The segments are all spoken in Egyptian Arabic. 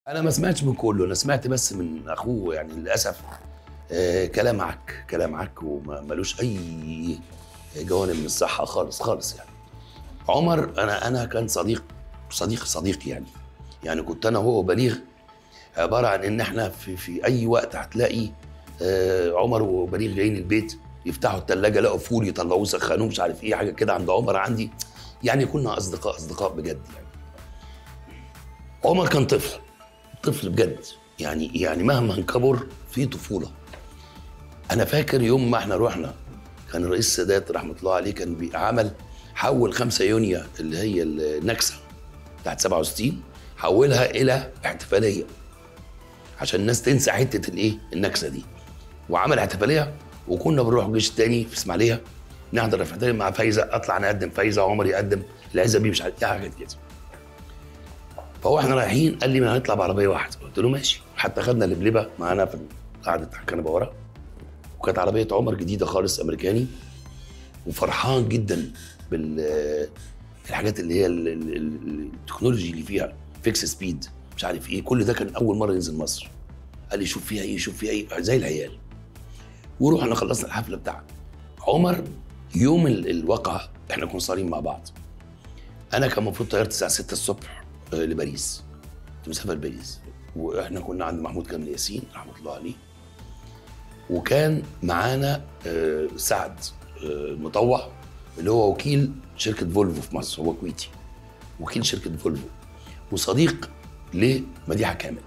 انا ما سمعتش من كله انا سمعت بس من اخوه يعني للاسف آه كلام عك كلام عك وملوش اي جوانب من الصحه خالص خالص يعني عمر انا انا كان صديق صديق صديق يعني يعني كنت انا وهو بليغ عباره عن ان احنا في في اي وقت هتلاقي آه عمر وبليغ جايين البيت يفتحوا الثلاجه لقوا فول يطلعوه يسخنوه مش عارف ايه حاجه كده عند عمر عندي يعني كنا اصدقاء اصدقاء بجد يعني عمر كان طفل طفل بجد يعني يعني مهما كبر في طفوله انا فاكر يوم ما احنا رحنا كان الرئيس السادات رحمه الله عليه كان بيعمل حول 5 يونيو اللي هي النكسه بتاعت 67 حولها الى احتفاليه عشان الناس تنسى حته الايه النكسه دي وعمل احتفاليه وكنا بنروح الجيش الثاني في اسماعيليه نحضر الاحتفاليه مع فايزه اطلع نقدم فايزه وعمر يقدم العزبي مش عارف ايه حاجات كده فهو احنا رايحين قال لي ما هنطلع بعربيه واحده قلت له ماشي حتى خدنا اللبلبه معانا في قعده الكنبه ورا وكانت عربيه عمر جديده خالص امريكاني وفرحان جدا بال الحاجات اللي هي ال- ال- ال- التكنولوجي اللي فيها فيكس سبيد مش عارف ايه كل ده كان اول مره ينزل مصر قال لي شوف فيها ايه شوف فيها ايه زي العيال ورحنا خلصنا الحفله بتاعنا عمر يوم ال- الواقعه احنا كنا صارين مع بعض انا كان المفروض طيارتي الساعه 6 الصبح آه، لباريس كنت مسافر باريس واحنا كنا عند محمود كامل ياسين رحمه الله عليه وكان معانا آه، سعد آه، مطوع اللي هو وكيل شركه فولفو في مصر هو كويتي وكيل شركه فولفو وصديق لمديحه كامل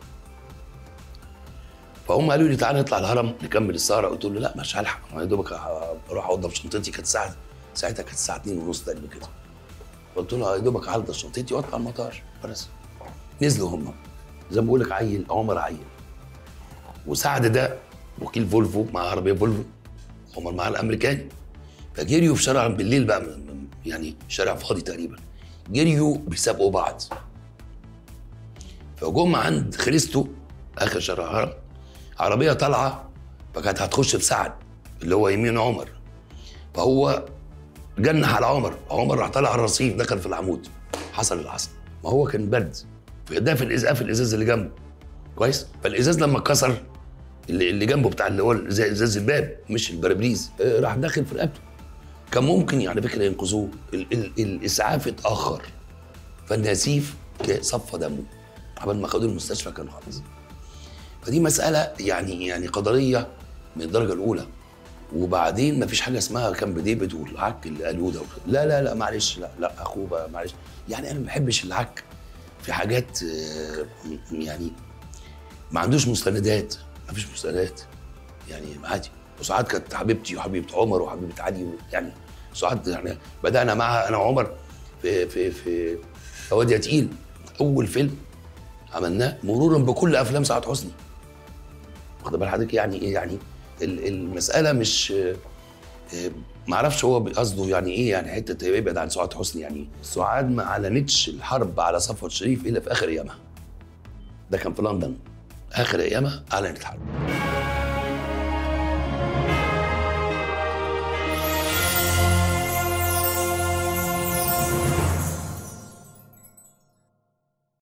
فهم قالوا لي تعالى نطلع الهرم نكمل السهره قلت له لا مش هلحق انا يا دوبك اروح اوضب شنطتي كانت الساعه ساعتها كانت الساعه 2 ونص تقريبا كده قلت له يا دوبك هلبس شنطتي واطلع المطار بس نزلوا هم زي ما بقول لك عيل عمر عيل وسعد ده وكيل فولفو مع عربيه فولفو عمر مع الامريكاني فجريوا في شارع بالليل بقى من- من- يعني شارع فاضي تقريبا جريوا بيسابقوا بعض فجم عند خريستو اخر شارع الهرم عربيه طالعه فكانت هتخش في سعد اللي هو يمين عمر فهو جنح على عمر عمر راح طالع على الرصيف دخل في العمود حصل اللي حصل ما هو كان برد ده في الازاز في الازاز اللي جنبه كويس فالازاز لما اتكسر اللي, اللي جنبه بتاع اللي هو زي ازاز الباب مش البرابريز آه، راح داخل في رقبته كان ممكن على فكره ينقذوه ال- ال- الاسعاف اتاخر فالنزيف صفى دمه قبل ما خدوه المستشفى كان خلاص فدي مساله يعني يعني قدريه من الدرجه الاولى وبعدين ما فيش حاجه اسمها كامب ديفيد والعك اللي قالوه ده لا لا لا معلش لا لا اخوه بقى معلش يعني انا ما بحبش العك في حاجات آه، يعني ما عندوش مستندات ما فيش مستندات يعني عادي وساعات كانت حبيبتي وحبيبه عمر وحبيبه علي يعني ساعات يعني بدانا معها انا وعمر في في في واد يا تقيل اول فيلم عملناه مرورا بكل افلام سعاد حسني واخد بال حضرتك يعني ايه يعني ال- المساله مش آه، آه، معرفش هو قصده يعني ايه يعني حته يبعد عن سعاد حسني يعني سعاد ما اعلنتش الحرب على صفوت شريف الا في اخر ايامها ده كان في لندن اخر ايامها اعلنت الحرب